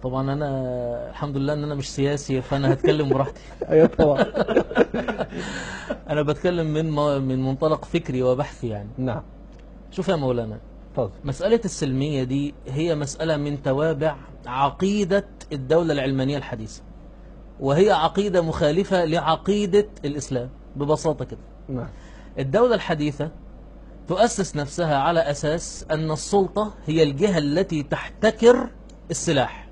طبعا انا الحمد لله ان انا مش سياسي فانا هتكلم براحتي ايوه طبعا انا بتكلم من م- من منطلق فكري وبحثي يعني نعم شوف يا مولانا اتفضل مسألة السلمية دي هي مسألة من توابع عقيدة الدولة العلمانية الحديثة وهي عقيدة مخالفة لعقيدة الإسلام ببساطة كده نعم الدولة الحديثة تؤسس نفسها على أساس أن السلطة هي الجهة التي تحتكر السلاح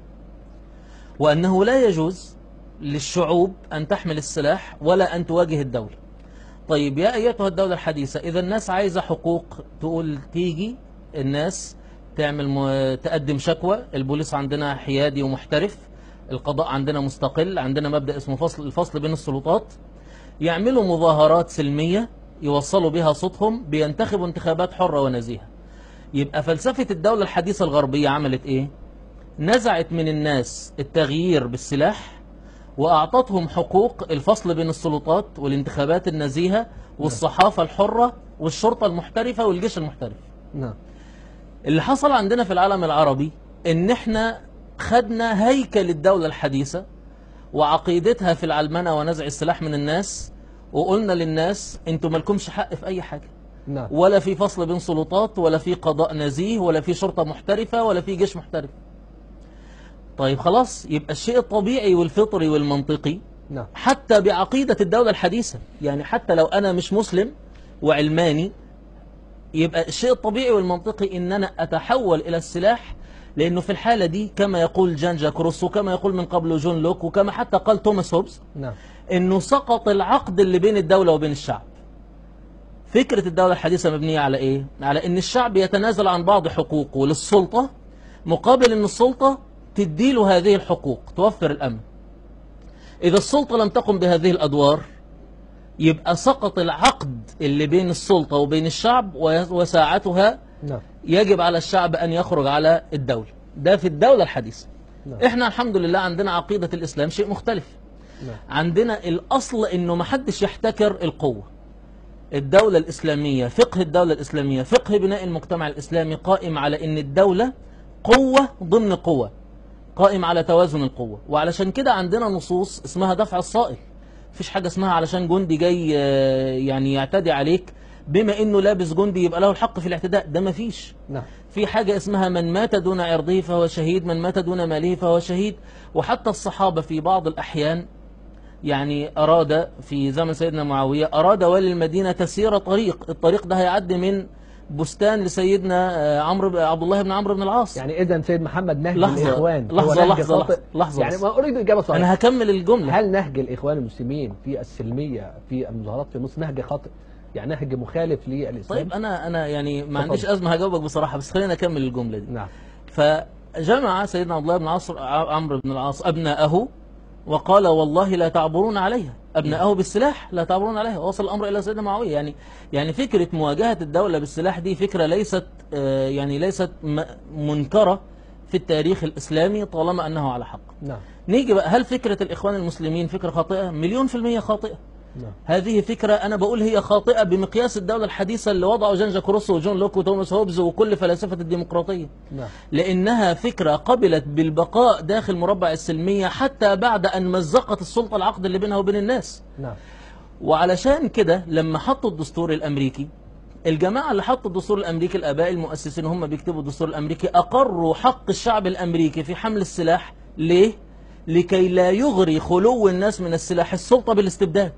وأنه لا يجوز للشعوب أن تحمل السلاح ولا أن تواجه الدولة طيب يا أيتها الدولة الحديثة إذا الناس عايزة حقوق تقول تيجي الناس تعمل م... تقدم شكوى البوليس عندنا حيادي ومحترف القضاء عندنا مستقل عندنا مبدأ اسمه فصل الفصل بين السلطات يعملوا مظاهرات سلمية يوصلوا بها صوتهم بينتخبوا انتخابات حرة ونزيهة يبقى فلسفة الدولة الحديثة الغربية عملت ايه نزعت من الناس التغيير بالسلاح وأعطتهم حقوق الفصل بين السلطات والانتخابات النزيهة والصحافة الحرة والشرطة المحترفة والجيش المحترف نعم اللي حصل عندنا في العالم العربي ان احنا خدنا هيكل الدولة الحديثة وعقيدتها في العلمنة ونزع السلاح من الناس وقلنا للناس انتوا مالكمش حق في اي حاجة نعم ولا في فصل بين سلطات ولا في قضاء نزيه ولا في شرطة محترفة ولا في جيش محترف طيب خلاص يبقى الشيء الطبيعي والفطري والمنطقي نعم حتى بعقيدة الدولة الحديثة يعني حتى لو أنا مش مسلم وعلماني يبقى الشيء الطبيعي والمنطقي ان انا اتحول الى السلاح لانه في الحالة دي كما يقول جان جاك روسو وكما يقول من قبل جون لوك وكما حتى قال توماس هوبز نعم انه سقط العقد اللي بين الدولة وبين الشعب فكرة الدولة الحديثة مبنية على ايه على ان الشعب يتنازل عن بعض حقوقه للسلطة مقابل ان السلطة تديله هذه الحقوق توفر الامن اذا السلطة لم تقم بهذه الادوار يبقى سقط العقد اللي بين السلطة وبين الشعب وي- وساعتها نعم يجب على الشعب أن يخرج على الدولة ده في الدولة الحديثة نعم. احنا الحمد لله عندنا عقيدة الإسلام شيء مختلف نعم عندنا الأصل أنه محدش يحتكر القوة الدولة الإسلامية فقه الدولة الإسلامية فقه بناء المجتمع الإسلامي قائم على أن الدولة قوة ضمن قوة قائم على توازن القوة وعلشان كده عندنا نصوص اسمها دفع الصائل مفيش حاجة اسمها علشان جندي جاي آه، يعني يعتدي عليك بما انه لابس جندي يبقى له الحق في الاعتداء ده مفيش نعم في حاجة اسمها من مات دون عرضه فهو شهيد من مات دون ماله فهو شهيد وحتى الصحابة في بعض الأحيان يعني أراد في زمن سيدنا معاوية أراد والي المدينة تسير طريق الطريق ده هيعدي من بستان لسيدنا آه، عمرو ب- عبد الله بن عمرو بن العاص يعني اذا سيد محمد نهج لحظة، الاخوان هو لحظة، نهج لحظة، خاطئ؟ لحظة، لحظة يعني بس. ما اريد اجابه صحيحه أنا هكمل الجملة هل نهج الاخوان المسلمين في السلميه في المظاهرات في مصر نهج خاطئ يعني نهج مخالف للاسلام طيب أنا أنا يعني ما تفضل. عنديش أزمة هجاوبك بصراحة بس خلينا أكمل الجملة دي نعم فجمع سيدنا عبد الله بن عاص عمرو بن العاص أبناءه وقال والله لا تعبرون عليها أبناءه بالسلاح لا تعبرون عليها وصل الأمر إلى سيدنا معاوية يعني يعني فكرة مواجهة الدولة بالسلاح دي فكرة ليست آه، يعني ليست م- منكرة في التاريخ الإسلامي طالما أنه على حق نعم نيجي بقى هل فكرة الإخوان المسلمين فكرة خاطئة مليون في المية خاطئة نعم هذه فكرة أنا بقول هي خاطئة بمقياس الدولة الحديثة اللي وضعوا جان جاك روسو وجون لوك وتوماس هوبز وكل فلاسفة الديمقراطية نعم لأنها فكرة قبلت بالبقاء داخل مربع السلمية حتى بعد أن مزقت السلطة العقد اللي بينها وبين الناس نعم وعلشان كده لما حطوا الدستور الأمريكي الجماعة اللي حطوا الدستور الأمريكي الآباء المؤسسين هم بيكتبوا الدستور الأمريكي أقروا حق الشعب الأمريكي في حمل السلاح ليه؟ لكي لا يغري خلو الناس من السلاح السلطة بالاستبداد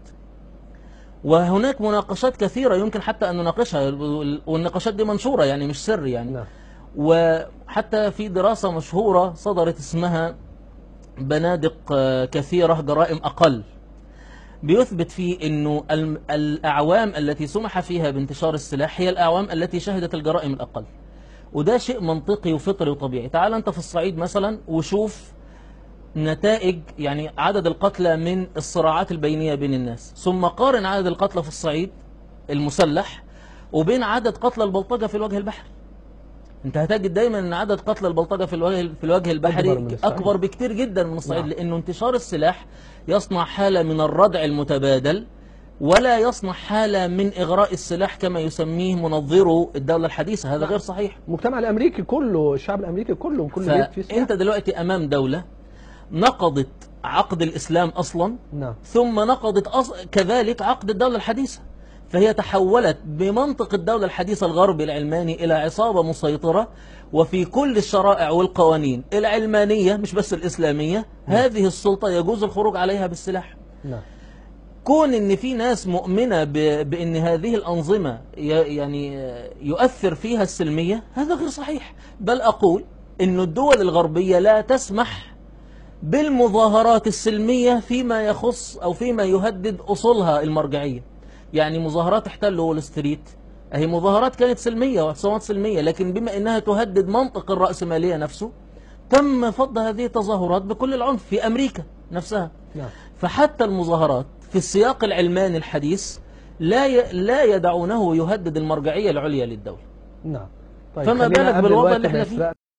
وهناك مناقشات كثيرة يمكن حتى أن نناقشها والنقاشات دي منشورة يعني مش سر يعني نعم وحتى في دراسة مشهورة صدرت اسمها بنادق آه، كثيرة جرائم أقل بيثبت فيه أنه الم- الأعوام التي سمح فيها بانتشار السلاح هي الأعوام التي شهدت الجرائم الأقل وده شيء منطقي وفطري وطبيعي تعال أنت في الصعيد مثلا وشوف نتائج يعني عدد القتلى من الصراعات البينية بين الناس ثم قارن عدد القتلى في الصعيد المسلح وبين عدد قتلى البلطجة في الوجه البحري انت هتجد دايما ان عدد قتلى البلطجه في الوجه في الوجه البحري أكبر من الصعيد. اكبر بكتير جدا من الصعيد نعم. لانه انتشار السلاح يصنع حاله من الردع المتبادل ولا يصنع حالة من إغراء السلاح كما يسميه منظرو الدولة الحديثة هذا غير صحيح المجتمع الامريكي كله الشعب الامريكي كله كل بيت فيه سلاح فأنت دلوقتي أمام دولة نقضت عقد الإسلام أصلا نعم ثم نقضت أص... كذلك عقد الدولة الحديثة فهي تحولت بمنطق الدولة الحديثة الغربي العلماني إلى عصابة مسيطرة وفي كل الشرائع والقوانين العلمانية مش بس الإسلامية هذه السلطة يجوز الخروج عليها بالسلاح نعم كون ان في ناس مؤمنة ب... بان هذه الانظمة ي... يعني يؤثر فيها السلمية هذا غير صحيح بل اقول ان الدول الغربية لا تسمح بالمظاهرات السلمية فيما يخص او فيما يهدد اصولها المرجعية يعني مظاهرات احتل وول ستريت هي مظاهرات كانت سلمية واعتصامات سلمية لكن بما انها تهدد منطق الرأسمالية نفسه تم فض هذه التظاهرات بكل العنف في امريكا نفسها نعم فحتى المظاهرات في السياق العلماني الحديث لا ي... لا يدعونه يهدد المرجعية العليا للدولة نعم طيب فما خلينا بالك قبل بالوضع الوقت اللي احنا ما فيه؟ يسرقنا